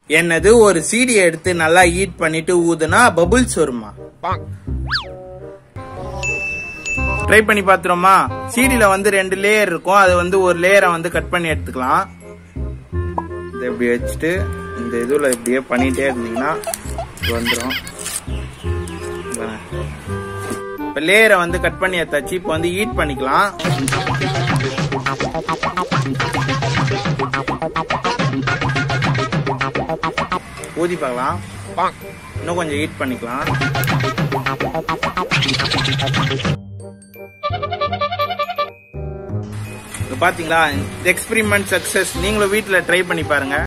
என்னது ஒரு சீடியை எடுத்து நல்லா ஹீட் பண்ணிட்டு ஊதுனா பபுள்ஸ் வருமா ட்ரை பண்ணி பாத்துருமா சீடியில வந்து ரெண்டு லேயர் இருக்கும் அது வந்து ஒரு லேயரை வந்து கட் பண்ணி எடுத்துக்கலாம் இதை இப்படி வச்சுட்டு இந்த இதுல இப்படியே பண்ணிட்டே இருந்தீங்கன்னா இது வந்துடும் இப்ப லேயரை வந்து கட் பண்ணி எடுத்தாச்சு இப்போ வந்து ஹீட் பண்ணிக்கலாம் ஊதி பார்க்கலாம் இன்னும் கொஞ்சம் ஹீட் பண்ணிக்கலாம் இப்ப பாத்தீங்களா எக்ஸ்பெரிமெண்ட் சக்சஸ் நீங்களும் வீட்ல ட்ரை பண்ணி பாருங்க